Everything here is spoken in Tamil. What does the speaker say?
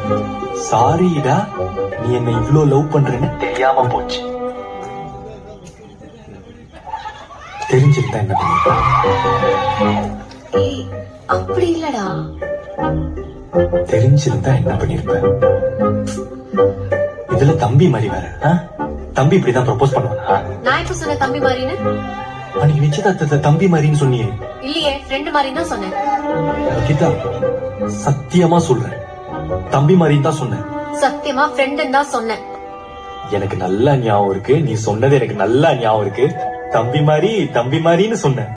சாரிடா நீ என்ன இவ்ளோ லவ் பண்றேன்னு தெரியாம போச்சு தெரிஞ்சிருந்தா என்ன பண்ணிருப்ப ஏய் அப்படி இல்லடா தெரிஞ்சிருந்தா என்ன பண்ணிருப்ப இதுல தம்பி மாதிரி வேற ஆ? தம்பி இப்படிதான் ப்ரொபோஸ் பண்ணுவானா நான் இப்ப சொன்ன தம்பி மாதிரின்னு அன்னைக்கு நிச்சயதார்த்தத்தை தம்பி மாதிரின்னு சொன்னியே இல்லையே ஃப்ரெண்டு மாதிரின்னு தான் சொன்னேன் கீதா சத்தியமா சொல்றேன் தம்பி மாதிரின்னு தான் சொன்னேன் சத்தியமா ஃப்ரெண்டுன்னு தான் சொன்னேன் எனக்கு நல்லா ஞாபகம் இருக்கு நீ சொன்னது எனக்கு நல்லா ஞாபகம் இருக்கு தம்பி மாதிரி தம்பி மாதிரின்னு சொன்னேன்